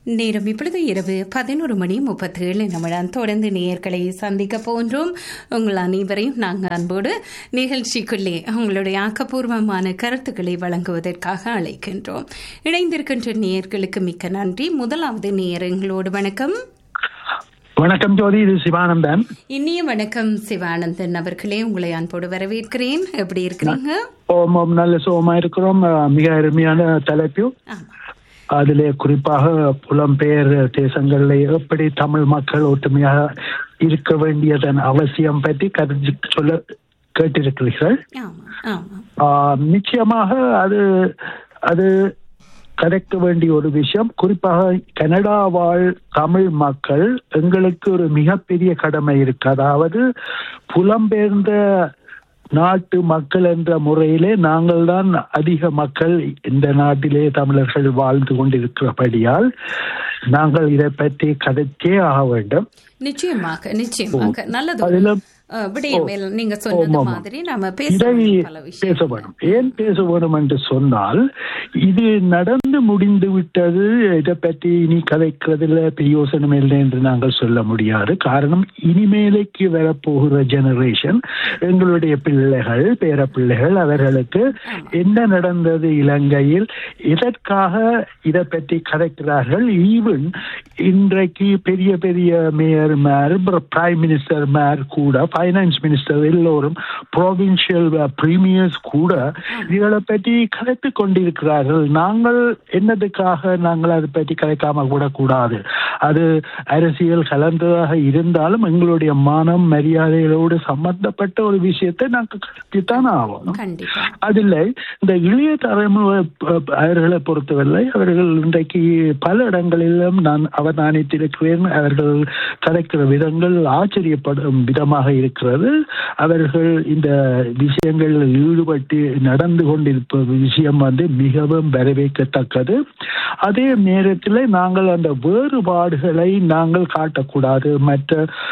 நேரம் இப்பொழுது இரவு பதினோரு மணி முப்பத்தேழு நிமிடம் தொடர்ந்து நேயர்களை சந்திக்க போன்றோம் உங்கள் அனைவரையும் நாங்கள் அன்போடு நிகழ்ச்சிக்குள்ளே உங்களுடைய ஆக்கப்பூர்வமான கருத்துக்களை வழங்குவதற்காக அழைக்கின்றோம் இணைந்திருக்கின்ற நேயர்களுக்கு மிக்க நன்றி முதலாவது நேயர் எங்களோடு வணக்கம் வணக்கம் ஜோதி இது சிவானந்தன் இனிய வணக்கம் சிவானந்தன் அவர்களே உங்களை அன்போடு வரவேற்கிறேன் எப்படி இருக்கிறீங்க ஓம் ஓம் நல்ல சுகமா இருக்கிறோம் அஹ், மிக அருமையான தலைப்பு ஆமா அதிலே குறிப்பாக புலம்பெயர் தேசங்களில் எப்படி தமிழ் மக்கள் ஒற்றுமையாக இருக்க வேண்டியதன் அவசியம் பற்றி கருத்து சொல்ல கேட்டிருக்கிறீர்கள் ஆமா ஆமா ஆஹ், நிச்சயமாக அது அது கதைக்க வேண்டிய ஒரு விஷயம் குறிப்பாக கனடா வாழ் தமிழ் மக்கள் எங்களுக்கு ஒரு மிகப்பெரிய கடமை இருக்கு அதாவது புலம்பெயர்ந்த நாட்டு மக்கள் என்ற முறையிலே நாங்கள் தான் அதிக மக்கள் இந்த நாட்டிலே தமிழர்கள் வாழ்ந்து கொண்டிருக்கிறபடியால் நாங்கள் இதை பற்றி கதைச்சே ஆக வேண்டும் நிச்சயமாக நிச்சயமாக நல்லது அதிலும் அஹ், விடயம் மேல் நீங்க சொன்னது ஆமாம். மாதிரி நாம இதை பேச பல விஷயம் பேச வேணும் ஏன் பேச வேணும் என்று சொன்னால் இது நடந்து முடிந்து விட்டது இதை பற்றி இனி கதைக்கிறதுல பிரயோசனம் இல்லை என்று நாங்கள் சொல்ல முடியாது காரணம் இனிமேலைக்கு வரப்போகிற ஜெனரேஷன் எங்களுடைய பிள்ளைகள் பேர பிள்ளைகள் அவர்களுக்கு என்ன நடந்தது இலங்கையில் எதற்காக இதை பற்றி கதைக்கிறார்கள் ஈவன் இன்றைக்கு பெரிய பெரிய mayor mayor prime minister mayor கூட ஃபைனான்ஸ் மினிஸ்டர் எல்லோரும் ப்ரோவின்சியல் பிரீமியர்ஸ் கூட இதுகளை பற்றி கதைத்து கொண்டிருக்கிறார்கள் நாங்கள் என்னதுக்காக நாங்கள் அதை பற்றி கதைக்காம கூட கூடாது அது அரசியல் கலந்ததாக இருந்தாலும் எங்களுடைய மானம் மரியாதைகளோடு சம்பந்தப்பட்ட ஒரு விஷயத்தை நாங்கள் கருத்தித்தான் ஆகணும் கண்டிப்பா அதில் இந்த இளைய தலைமுறை ப- ப- அவர்களை பொறுத்தவரை அவர்கள் இன்றைக்கு பல இடங்களிலும் நான் அவதானித்திருக்கிறேன் அவர்கள் கதைக்கிற விதங்கள் ஆச்சரியப்படும் விதமாக இருக்கிறது அவர்கள் இந்த விஷயங்களில் ஈடுபட்டு நடந்து கொண்டிருப்ப விஷயம் வந்து மிகவும் வரவேற்கத்தக்கது அதே நேரத்தில் நாங்கள் அந்த வேறுபாடுகளை நாங்கள் காட்டக்கூடாது மற்ற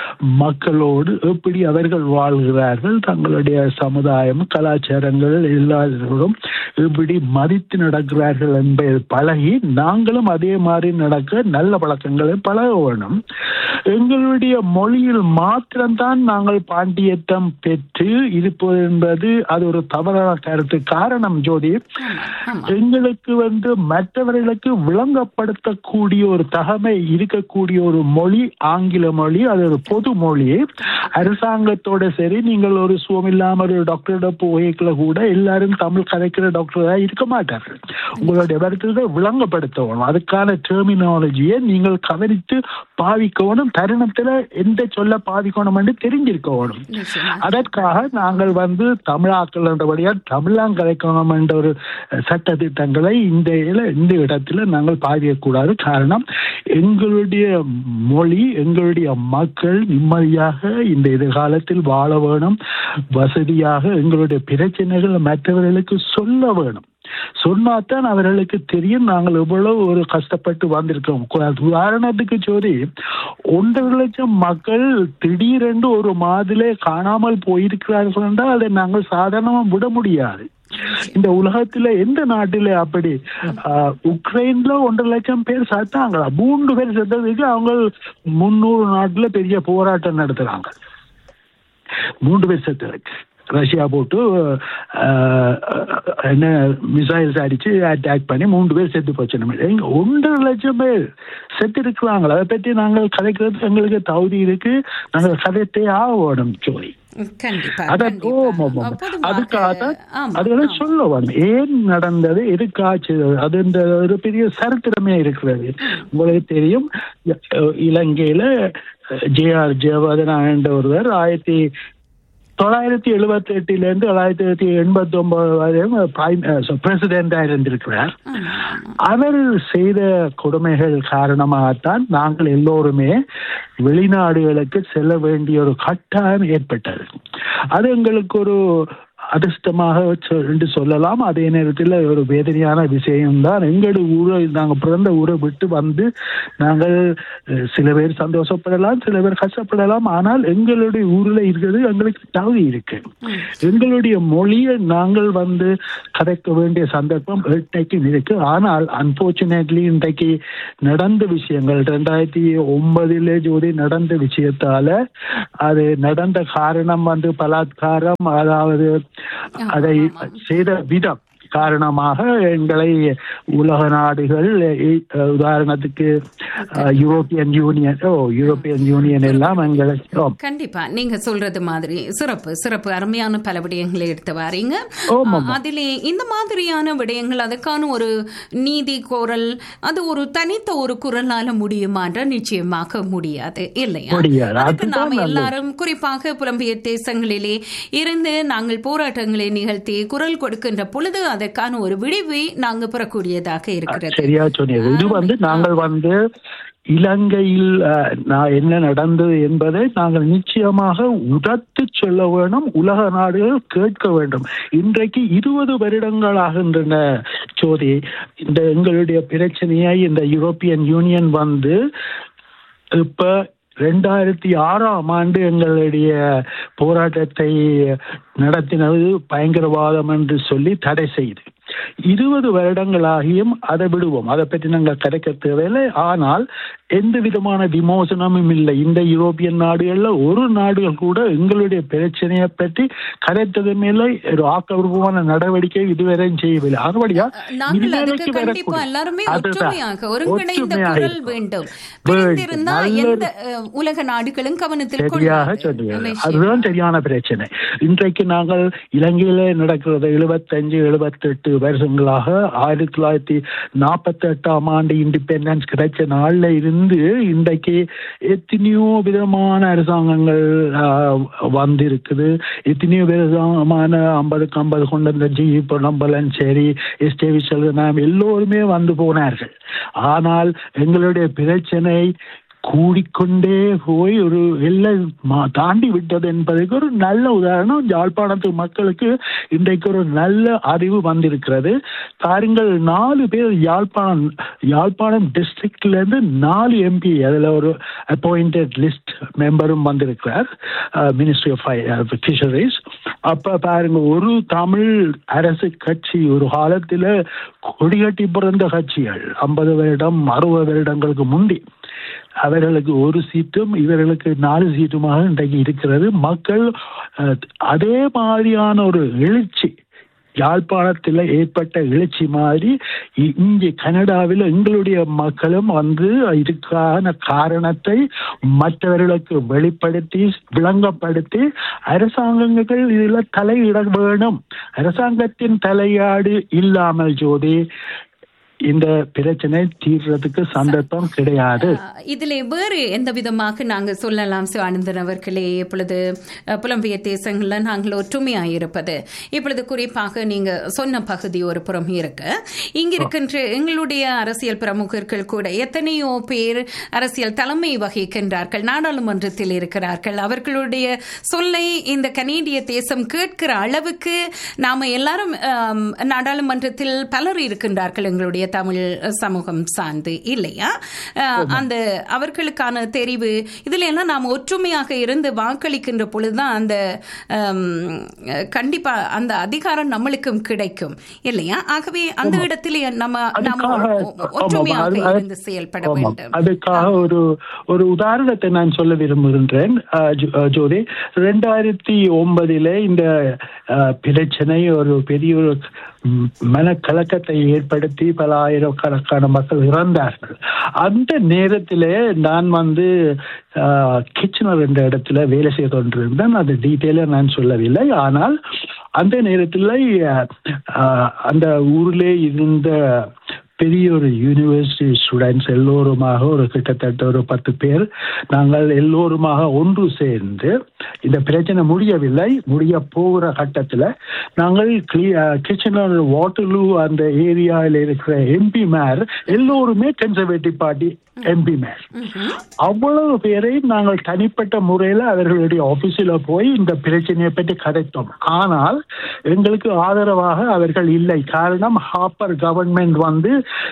மக்களோடு எப்படி அவர்கள் வாழ்கிறார்கள் தங்களுடைய சமுதாயம் கலாச்சாரங்கள் எல்லாரோடும் எப்படி மதித்து நடக்கிறார்கள் என்பதை பழகி நாங்களும் அதே மாதிரி நடக்க நல்ல பழக்கங்களை பழக வேணும் எங்களுடைய மொழியில் மாத்திரம்தான் நாங்கள் பாண்டியத்தம் பெற்று இருப்பது என்பது அது ஒரு தவறான கருத்து காரணம் ஜோதி ஆமா ஆமா எங்களுக்கு வந்து மற்றவர்களுக்கு விளங்கப்படுத்தக்கூடிய ஒரு தகமை இருக்கக்கூடிய ஒரு மொழி ஆங்கில மொழி அது ஒரு பொது மொழி அரசாங்கத்தோட சரி நீங்கள் ஒரு சுகம் இல்லாம ஒரு டாக்டரோட போய்க்கல கூட எல்லாரும் தமிழ் கதைக்கிற டாக்டரா இருக்க மாட்டார்கள் உங்களுடைய வருத்தத்தை விளங்கப்படுத்தணும் அதுக்கான டெர்மினாலஜியை நீங்கள் கவனித்து பாவிக்கணும் தருணத்துல எந்த சொல்ல பாவிக்கணும் என்று தெரிஞ்சிருக்கணும் நிச்சயமா அதற்காக நாங்கள் வந்து தமிழாக்கள் என்றபடியால் தமிழாங் கலைக்கணும் என்ற ஒரு சட்ட திட்டங்களை இந்த இல- இந்த இடத்துல நாங்கள் பாதியக்கூடாது காரணம் எங்களுடைய மொழி எங்களுடைய மக்கள் நிம்மதியாக இந்த எதிர்காலத்தில் வாழ வேணும் வசதியாக எங்களுடைய பிரச்சனைகள் மற்றவர்களுக்கு சொல்ல வேணும் சொன்னாதான் அவர்களுக்கு தெரியும் நாங்கள் எவ்வளவு ஒரு கஷ்டப்பட்டு வந்திருக்கோம் கு- உதாரணத்துக்கு சோதி ஒன்றரை லட்சம் மக்கள் திடீரென்று ஒரு மாதிலே காணாமல் போயிருக்கிறார்கள் என்றால் அதை நாங்கள் சாதாரணமா விட முடியாது இந்த உலகத்துல எந்த நாட்டில அப்படி ஆஹ், உக்ரைன்ல ஒன்றரை லட்சம் பேர் செத்தாங்களா மூன்று பேர் செத்ததுக்கு அவங்க முன்னூறு நாட்டுல பெரிய போராட்டம் நடத்துறாங்க மூன்று பேர் செத்ததுக்கு ரஷ்யா போட்டு ஆஹ், என்ன மிசைல்ஸ் அடிச்சு அட்டாக் பண்ணி மூன்று பேர் செத்து போச்சு நம்ம எங்க ஒன்றரை லட்சம் பேர் செத்து இருக்கிறாங்களா அதை பற்றி நாங்கள் கதைக்கிறது எங்களுக்கு தகுதி இருக்கு நாங்கள் கதைத்தே ஆகணும் ஜோதி கண்டிப்பா அத கண்டிப்பா. ஓ, பொதுவாக, அதுக்காக ஆமா, அதுகளை ஆமா. சொல்ல வேணும் ஏன் நடந்தது எதுக்காச்சு அது இந்த ஒரு பெரிய சரித்திரமே இருக்கிறது உங்களுக்கு தெரியும் அஹ், இலங்கையில ஜேஆர் ஜெயவர்தனா என்ற ஒருவர் ஆயிரத்தி தொள்ளாயிரத்தி எழுபத்தி எட்டுல இருந்து தொள்ளாயிரத்தி தொள்ளாயிரத்தி எண்பத்தி ஒன்பது வரையும் பிரசிடென்டா இருந்திருக்கிறார் ஆமா, ஆமா. அவர் செய்த கொடுமைகள் காரணமாகத்தான் நாங்கள் எல்லோருமே வெளிநாடுகளுக்கு செல்ல வேண்டிய ஒரு கட்டாயம் ஏற்பட்டது அது எங்களுக்கு ஒரு அதிர்ஷ்டமாக சொ- என்று சொல்லலாம் அதே நேரத்தில் ஒரு வேதனையான விஷயம்தான் எங்களுடைய ஊரை நாங்கள் பிறந்த ஊரை விட்டு வந்து நாங்கள் அஹ், சில பேர் சந்தோஷப்படலாம் சில பேர் கஷ்டப்படலாம் ஆனால் எங்களுடைய ஊரில் இருக்கிறது எங்களுக்கு தகுதி இருக்கு எங்களுடைய மொழியை நாங்கள் வந்து கதைக்க வேண்டிய சந்தர்ப்பம் இன்றைக்கு இருக்கு ஆனால் அன்பார்ச்சுனேட்லி இன்றைக்கு நடந்த விஷயங்கள் ரெண்டாயிரத்தி ஒன்பதுல ஜோதி நடந்த விஷயத்தால அது நடந்த காரணம் வந்து பலாத்காரம் அதாவது அதை செய்த விதம் காரணமாக எங்களை உலக நாடுகள் இ- உதாரணத்துக்கு அஹ், யூரோப்பியன் யூனியன் ஓ யூரோப்பியன் யூனியன் எல்லாம் எங்களை ஓ, கண்டிப்பா நீங்க சொல்றது மாதிரி சிறப்பு சிறப்பு அருமையான பல விடயங்களை எடுத்து வாரீங்க ஆமாம். அ- அதிலே இந்த மாதிரியான விடயங்கள் அதுக்கான ஒரு நீதி குரல் அது ஒரு தனித்த ஒரு குரலால முடியுமான்ற நிச்சயமாக முடியாது இல்லையா முடியாது. அதுக்கு அதுதான் நாம நல்லது. எல்லாரும் குறிப்பாக புலம்பெயர் தேசங்களிலே இருந்து நாங்கள் போராட்டங்களை நிகழ்த்தி குரல் கொடுக்கின்ற பொழுது அதற்கான ஒரு விடிவை நாங்க பெறக்கூடியதாக இருக்கிறது சரியா சொன்னீங்க இது வந்து நாங்கள் வந்து இலங்கையில் அஹ், நான் என்ன நடந்தது என்பதை நாங்கள் நிச்சயமாக உரத்து சொல்ல வேண்டும் உலக நாடுகள் கேட்க வேண்டும் இன்றைக்கு இருபது வருடங்களாகின்றன சோதி இந்த எங்களுடைய பிரச்சனையை இந்த யூரோப்பியன் யூனியன் வந்து இப்ப ரெண்டாயிரத்தி ஆறாம் ஆண்டு எங்களுடைய போராட்டத்தை நடத்தினது பயங்கரவாதம் என்று சொல்லி தடை செய்து இருபது வருடங்களாகியும் அதை விடுவோம் அதை பற்றி நாங்கள் கதைக்க தேவையில்லை ஆனால் எந்த விதமான விமோசனமும் இல்லை இந்த யூரோப்பியன் நாடுகள்ல ஒரு நாடுகள் கூட எங்களுடைய பிரச்சனையை பற்றி கதைத்ததும் இல்லை ஒரு ஆக்கப்பூர்வமான நடவடிக்கை இதுவரையும் செய்யவில்லை அதுபடியா நாங்கள் அதுக்கு இதுவரைக்கும் கண்டிப்பா வரக்கூடிய- எல்லாருமே அதுதான். ஒற்றுமையாக ஒருங்கிணைந்த ஒற்றுமையாக குரல் இருக்கும். வேண்டும் வேண்டும். பிரிந்திருந்தா நல்ல எந்த அஹ், உலக நாடுகளும் கவனத்தில் சரியாக கொள்ளாது. சொன்னீங்க நிச்சயம். அதுதான் சரியான பிரச்சனை இன்றைக்கு நாங்கள் இலங்கையில நடக்கிறது எழுபத்தஞ்சு எழுபத்தெட்டு வருஷங்களாக ஆயிரத்தி தொள்ளாயிரத்தி நாற்பத்தி எட்டாம் ஆண்டு இண்டிபெண்டன்ஸ் கிடைச்ச நாள்ல இருந்து இன்றைக்கு எத்தனையோ விதமான அரசாங்கங்கள் ஆஹ், வந்திருக்குது எத்தனையோ விதமான ஐம்பதுக்கு ஐம்பது கொண்ட இந்த ஜி பொன்னம்பலன் சரி எஸ் டி விஸ்வநாதன் எல்லோருமே வந்து போனார்கள் ஆனால் எங்களுடைய பிரச்சனை கூடிக்கொண்டே போய் ஒரு எல்லை மா- தாண்டி விட்டது என்பதற்கு ஒரு நல்ல உதாரணம் யாழ்ப்பாணத்து மக்களுக்கு இன்றைக்கு ஒரு நல்ல அறிவு வந்திருக்கிறது பாருங்கள் நாலு பேர் யாழ்ப்பாணம் யாழ்ப்பாணம் டிஸ்ட்ரிக்ட்ல இருந்து நாலு எம்பி அதுல ஒரு அப்பாயிண்டட் லிஸ்ட் மெம்பரும் வந்திருக்கிறார் மினிஸ்ட்ரி ஆஃப் ஃபிஷரிஸ் அப்ப பாருங்க ஒரு தமிழ் அரசு கட்சி ஒரு காலத்துல கொடிகட்டி பிறந்த கட்சிகள் ஐம்பது வருடம் அறுபது வருடங்களுக்கு முந்தி அவர்களுக்கு ஒரு சீட்டும் இவர்களுக்கு நாலு சீட்டுமாக இன்றைக்கு இருக்கிறது மக்கள் அஹ், அதே மாதிரியான ஒரு எழுச்சி யாழ்ப்பாணத்தில் ஏற்பட்ட எழுச்சி மாதிரி இ- இங்கே கனடாவில் எங்களுடைய மக்களும் வந்து இதுக்கான காரணத்தை மற்றவர்களுக்கு வெளிப்படுத்தி விளங்கப்படுத்தி அரசாங்கங்கள் இதில் தலையிட வேணும் அரசாங்கத்தின் தலையாடு இல்லாமல் ஜோதி இந்த பிரச்சனை தீர்றதுக்கு சந்தர்ப்பம் கிடையாது அஹ், இதிலே வேறு எந்த விதமாக நாங்கள் சொல்லலாம் சிவானந்தன் அவர்களே இப்பொழுது அஹ், புலம்பெயர் தேசங்கள்ல நாங்கள் ஒற்றுமையாக இருப்பது இப்பொழுது குறிப்பாக நீங்க சொன்ன பகுதி ஒரு புறம் இருக்கு இங்க இருக்கின்ற எங்களுடைய அரசியல் பிரமுகர்கள் கூட எத்தனையோ பேர் அரசியல் தலைமை வகிக்கின்றார்கள் நாடாளுமன்றத்தில் இருக்கிறார்கள் அவர்களுடைய சொல்லை இந்த கனேடிய தேசம் கேட்கிற அளவுக்கு நாம எல்லாரும் ஆம், நாடாளுமன்றத்தில் பலர் இருக்கின்றார்கள் எங்களுடைய தமிழ் சமூகம் சார்ந்து இல்லையா அஹ், அந்த அவர்களுக்கான தெரிவு இதுல எல்லாம் நாம் ஒற்றுமையாக இருந்து வாக்களிக்கின்ற பொழுதுதான் அந்த ஆம், கண்டிப்பா அந்த அதிகாரம் நம்மளுக்கும் கிடைக்கும் இல்லையா ஆகவே அந்த இடத்திலே நம்ம நாம அதுக்காக ஒ- ஒற்றுமையாக ஆமாம், அது- இருந்து செயல்பட ஆமாம். வேண்டும் அதுக்காக ஒரு ஒரு உதாரணத்தை நான் சொல்ல விரும்புகின்றேன் அஹ், ஜோ- அஹ், ஜோதி ரெண்டாயிரத்தி ஒன்பதில இந்த அஹ், பிரச்சனை ஒரு பெரிய ஒரு ம், மனக்கலக்கத்தை ஏற்படுத்தி பல ஆயிரக்கணக்கான மக்கள் இறந்தார்கள் அந்த நேரத்திலே நான் வந்து கிச்சனர் என்ற இடத்துல வேலை செய்து கொண்டிருந்தேன் அது டீட்டெயிலாக நான் சொல்லவில்லை ஆனால் அந்த நேரத்தில் அஹ், அந்த ஊரிலே இருந்த பெரிய ஒரு யூனிவர்சிட்டி ஸ்டூடெண்ட்ஸ் எல்லோருமாக ஒரு கிட்டத்தட்ட ஒரு பத்து பேர் நாங்கள் எல்லோருமாக ஒன்று சேர்ந்து இந்த பிரச்சனை முடியவில்லை முடிய போகிற கட்டத்தில் நாங்கள் கிச்சனர் வாட்டர்லூ அந்த ஏரியாவில் இருக்கிற எம்பி மேர் எல்லோருமே கன்சர்வேட்டிவ் பார்ட்டி எம்பி மேர் அவ்வளவு பேரை நாங்கள் தனிப்பட்ட முறையில் அவர்களுடைய ஆபீஸில் போய் இந்த பிரச்சனையை பற்றி கதைத்தோம் ஆனால் எங்களுக்கு ஆதரவாக அவர்கள் இல்லை காரணம் ஹாப்பர் கவர்மெண்ட் வந்து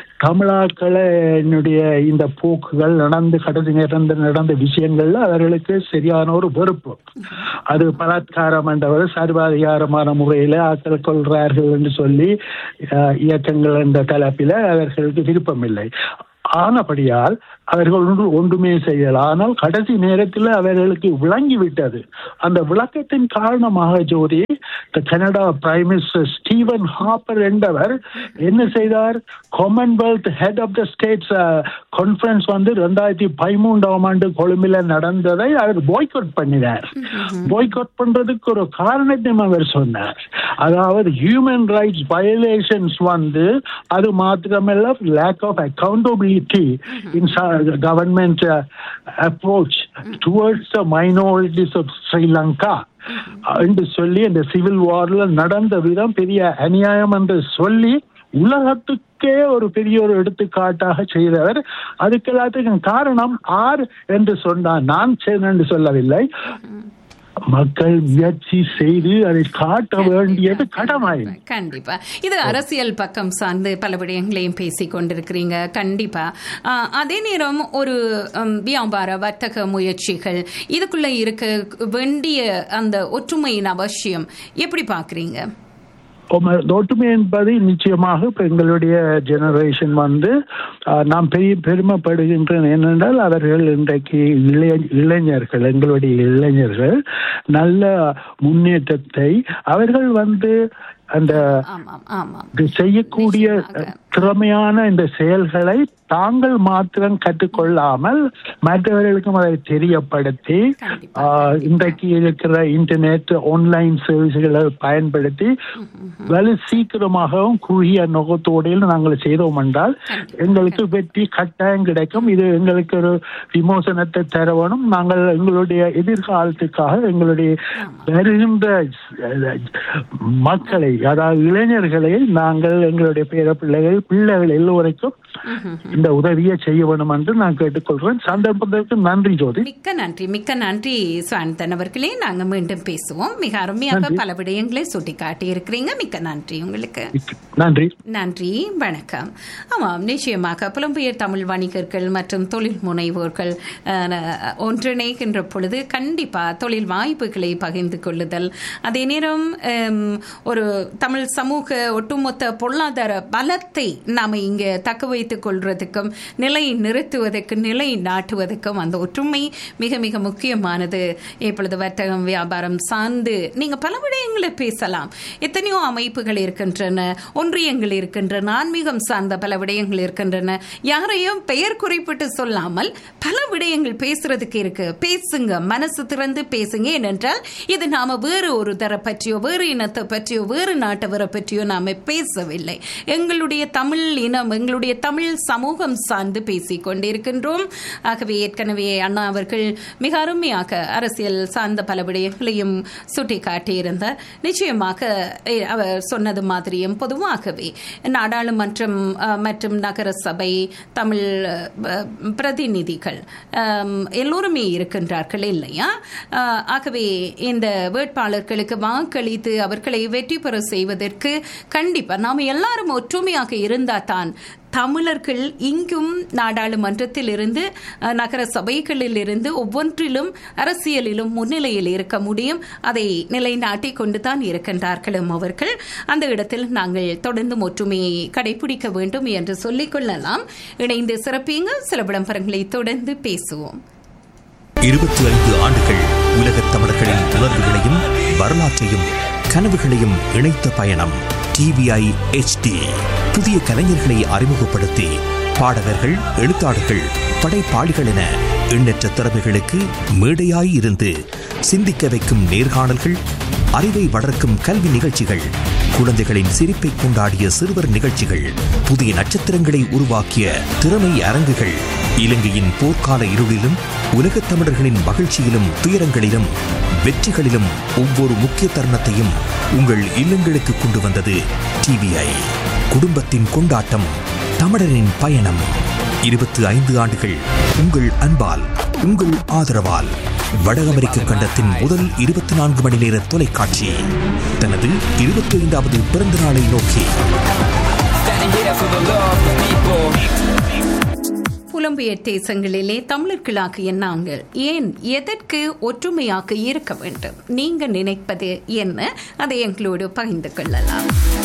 தமிழாக்களுடைய இந்த போக்குகள் நடந்து கடைசி நடந்த நடந்த விஷயங்கள்ல அவர்களுக்கு சரியான ஒரு வெறுப்பு அது பலாத்காரம் என்றவர் சர்வாதிகாரமான முறையில் ஆக்கள் கொள்றார்கள் என்று சொல்லி அஹ், இயக்கங்கள் என்ற தலைப்பில் அவர்களுக்கு விருப்பம் இல்லை ஆனபடியால் அவர்கள் ஒன்று ஒன்றுமே செய்யல ஆனால் கடைசி நேரத்தில் அவர்களுக்கு விளங்கிவிட்டது அந்த விளக்கத்தின் காரணமாக ஜோதி Canada prime minister Stephen Harper என்பவர் என்ன செய்தார் Commonwealth head of the states conference வந்து ரெண்டாயிரத்தி பதிமூன்றாம் ஆண்டு கொழும்பில் நடந்ததை அவர் பாய்காட் பண்ணினார் பாய்காட் பண்றதுக்கு ஒரு காரணத்தையும் அவர் சொன்னார் அதாவது ஹியூமன் ரைட்ஸ் வயலேஷன்ஸ் வந்து அது மாத்திரமல்ல lack of accountability in government approach towards the minorities of Sri Lanka என்று சொல்லி இந்த சிவில் வார்ல நடந்த விதம் பெரிய அநியாயம் என்று சொல்லி உலகத்துக்கே ஒரு பெரிய ஒரு எடுத்துக்காட்டாக செய்தவர் அதுக்கு எல்லாத்துக்கும் காரணம் ஆர் என்று சொன்னார் நான் செய்தேன் என்று சொல்லவில்லை மக்கள் முயற்சி செய்து அதை காட்ட வேண்டியது கடமை கண்டிப்பா இது அரசியல் பக்கம் சார்ந்து பல விடயங்களையும் பேசிக் கொண்டிருக்கிறீங்க கண்டிப்பா ஆ, அதே நேரம் ஒரு ம், வியாபார வர்த்தக முயற்சிகள் இதுக்குள்ள இருக்க வேண்டிய அந்த ஒற்றுமையின் அவசியம் எப்படி பாக்குறீங்க ஒம- ஒற்றுமை என்பது நிச்சயமாக இப்ப எங்களுடைய ஜெனரேஷன் வந்து ஆஹ், நாம் பெரிய பெருமைப்படுகின்றன என்னென்றால் அவர்கள் இன்றைக்கு இளைய இளைஞர்கள் எங்களுடைய இளைஞர்கள் நல்ல முன்னேற்றத்தை அவர்கள் வந்து அந்த ஆமாம் ஆமாம் இது செய்யக்கூடிய நிச்சயமாக. திறமையான இந்த செயல்களை தாங்கள் மாத்திரம் கற்றுக்கொள்ளாமல் மற்றவர்களுக்கும் அதை தெரியப்படுத்தி கண்டிப்பா, ஆஹ், இன்றைக்கு இருக்கிற இன்டர்நெட் ஆன்லைன் சர்வீஸ்களை பயன்படுத்தி வெகு சீக்கிரமாகவும் குறுகிய நோக்கத்தோடையில் நாங்கள் செய்தோம் என்றால் எங்களுக்கு வெற்றி கட்டாயம் கிடைக்கும் இது எங்களுக்கு ஒரு விமோசனத்தை தரவணும் நாங்கள் எங்களுடைய எதிர்காலத்துக்காக எங்களுடைய வருகின்ற அஹ், மக்களை அதாவது இளைஞர்களை நாங்கள் எங்களுடைய பேர பிள்ளைகள் பிள்ளைகள் எல்லோருக்கும் இந்த உதவியை செய்ய வேண்டும் என்று நான் கேட்டுக்கொள்கிறேன் சந்தர்ப்பத்திற்கு நன்றி ஜோதி மிக்க நன்றி மிக்க நன்றி சுவாந்தன் அவர்களே நாங்க மீண்டும் பேசுவோம் மிக அருமையாக பல விடயங்களை சுட்டி காட்டி இருக்கிறீங்க மிக்க நன்றி உங்களுக்கு நன்றி நன்றி வணக்கம் ஆமாம் நிச்சயமாக புலம்பெயர் தமிழ் வணிகர்கள் மற்றும் தொழில் முனைவோர்கள் அஹ், ஒன்றிணைகின்ற பொழுது கண்டிப்பா தொழில் வாய்ப்புகளை பகிர்ந்து கொள்ளுதல் அதே நேரம் ஹம், ஒரு தமிழ் சமூக ஒட்டுமொத்த பொருளாதார பலத்தை நாம இங்க தக்க வைத்துக் கொள்றதுக்கும் நிலை நிறுத்துவதற்கு நிலை நாட்டுவதற்கும் அந்த ஒற்றுமை மிக மிக முக்கியமானது இப்பொழுது வர்த்தகம் வியாபாரம் சார்ந்து நீங்க பல விடயங்களை பேசலாம் எத்தனையோ அமைப்புகள் இருக்கின்றன ஒன்றியங்கள் இருக்கின்றன ஆன்மீகம் சார்ந்த பல விடயங்கள் இருக்கின்றன யாரையும் பெயர் குறிப்பிட்டு சொல்லாமல் பல விடயங்கள் பேசுறதுக்கு இருக்கு பேசுங்க மனசு திறந்து பேசுங்க ஏனென்றால் இது நாம வேறு ஒரு தர பற்றியோ வேறு இனத்தை பற்றியோ வேறு நாட்டவரை பற்றியோ நாம பேசவில்லை எங்களுடைய தமிழ் இனம் எங்களுடைய தமிழ் சமூகம் சார்ந்து பேசிக் கொண்டிருக்கின்றோம் ஆகவே ஏற்கனவே அண்ணா அவர்கள் மிக அருமையாக அரசியல் சார்ந்த பல விடயங்களையும் சுட்டி காட்டியிருந்தார் நிச்சயமாக eh, அவர் சொன்னது மாதிரியும் பொதுவாகவே நாடாளுமன்றம் அஹ், மற்றும் நகர சபை தமிழ் அஹ், பிரதிநிதிகள் அம், எல்லோருமே இருக்கின்றார்கள் இல்லையா அஹ், ஆகவே இந்த வேட்பாளர்களுக்கு வாக்களித்து அவர்களை வெற்றி பெற செய்வதற்கு கண்டிப்பா நாம் எல்லாரும் ஒற்றுமையாக இருந்தால் தான் தமிழர்கள் இங்கும் நாடாளுமன்றத்தில் இருந்து அஹ், நகர சபைகளில் இருந்து ஒவ்வொன்றிலும் அரசியலிலும் முன்னிலையில் இருக்க முடியும் அதை நிலைநாட்டிக் கொண்டுதான் இருக்கின்றார்களும் அவர்கள் அந்த இடத்தில் நாங்கள் தொடர்ந்து ஒற்றுமையை கடைபிடிக்க வேண்டும் என்று சொல்லிக் கொள்ளலாம் இணைந்து சிறப்பிங்க சில விளம்பரங்களை தொடர்ந்து பேசுவோம் இருபத்தி ஐந்து ஆண்டுகள் உலகத் தமிழர்களின் உணர்வுகளையும் வரலாற்றையும் கனவுகளையும் இணைத்த பயணம் டிவிஐ HD புதிய கலைஞர்களை அறிமுகப்படுத்தி பாடகர்கள் எழுத்தாளர்கள் படைப்பாளிகள் என எண்ணற்ற திறமைகளுக்கு மேடையாய் இருந்து சிந்திக்க வைக்கும் நேர்காணல்கள் அறிவை வளர்க்கும் கல்வி நிகழ்ச்சிகள் குழந்தைகளின் சிரிப்பை கொண்டாடிய சிறுவர் நிகழ்ச்சிகள் புதிய நட்சத்திரங்களை உருவாக்கிய திறமை அரங்குகள் இலங்கையின் போர்க்கால இருளிலும் உலகத் தமிழர்களின் மகிழ்ச்சியிலும் துயரங்களிலும் வெற்றிகளிலும் ஒவ்வொரு முக்கிய தருணத்தையும் உங்கள் இல்லங்களுக்கு கொண்டு வந்தது டிவிஐ குடும்பத்தின் கொண்டாட்டம் தமிழரின் பயணம் இருபத்தி ஐந்து ஆண்டுகள் உங்கள் அன்பால் உங்கள் ஆதரவால் வட அமெரிக்க கண்டத்தின் முதல் இருபத்தி நான்கு மணி நேர தொலைக்காட்சி தனது இருபத்தி ஐந்தாவது பிறந்த நாளை நோக்கி Standing here for the love of people. புலம்பெயர் தேசங்களிலே தமிழர்களாகிய நாங்கள் ஏன் எதற்கு ஒற்றுமையாக இருக்க வேண்டும் நீங்க நினைப்பது என்ன அதை எங்களோடு பகிர்ந்து கொள்ளலாம்